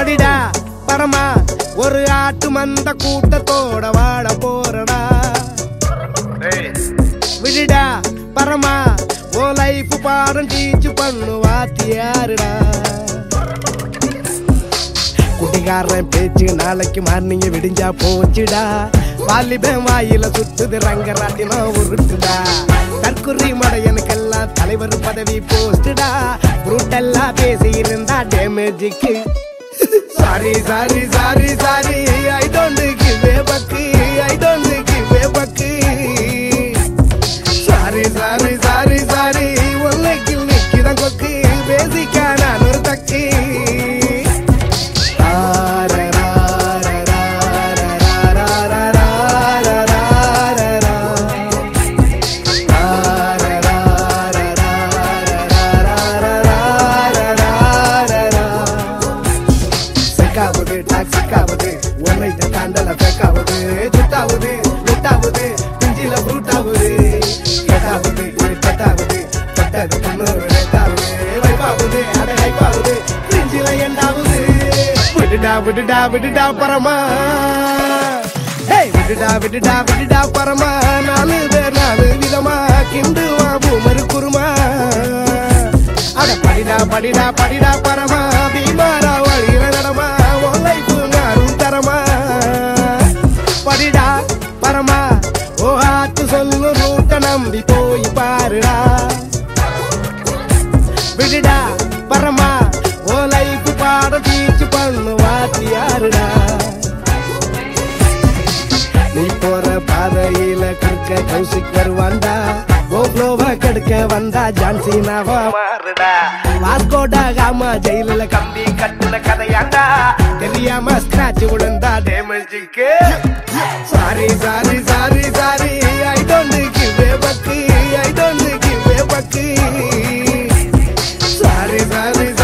படிடா பரமா ஒரு ஆட்டு மந்த கூட்டத்தோட வாழ போறடா விடுடா பரமா ஓ லைஃப் பாடம் டீச்சு பண்ணு வாத்தியாருடா குடிகாரன் பேச்சு நாளைக்கு மார்னிங்க விடிஞ்சா போச்சுடா வாலிபன் வாயில சுத்துது ரங்கராட்டினம் உருட்டுடா தற்குறி மடையனுக்கெல்லாம் தலைவர் பதவி போஸ்டுடா புரூட்டெல்லாம் பேசி இருந்தா டேமேஜுக்கு sorry sorry sorry sorry I don't give a fuck I don't give a fuck sorry sorry sorry sorry ஒல்லைக்கு நிக்கிதான் கொக்கு பேசிக்கா நான் ஒரு தக்கு செக்காவது டாக்ஸிக்காவது ஒன்னை தாண்டல பெக்காவது சுட்டாவது லிட்டாவது பிஞ்சில ஃப்ரூட்டாவது கெட்டாவது கெட்டாவது கெட்டது பொண்ணு ரெட்டாவது வைப்பாவது அட வைப்பாவது பிஞ்சில எண்டாவது விடுடா விடுடா விடுடா பரமா ஏய் விடுடா விடுடா விடுடா பரமா நாலு பேர் நாலு விதமா கிண்டுவா பூமரு குருமா அட படிடா படிடா படிடா பரமா பீமாரா வழியில நடமா ஒல்லைப்பு நானும் தரமா படிடா பரமா ஓ ஆத்து சொல்லு ரூட்ட நம்பி போய் பாருடா விடுடா பரமா ஓ லைஃப் பாட டீச்சு பண்ணு வாத்தியாருடா நீ போற பாதையில கற்க கௌசிக் வருவாண்டா கோப்ளோவா கெடுக்க வந்தா ஜான்சினாவா மாறுடா வாஸ்கோடா காமா ஜெயில கம்பி கட்டுன கதையாண்டா தெரியாம ஸ்கிராச் விழுந்தா டேமேஜுக்கு sorry sorry sorry sorry I don't give a fuck I don't give a fuck sorry sorry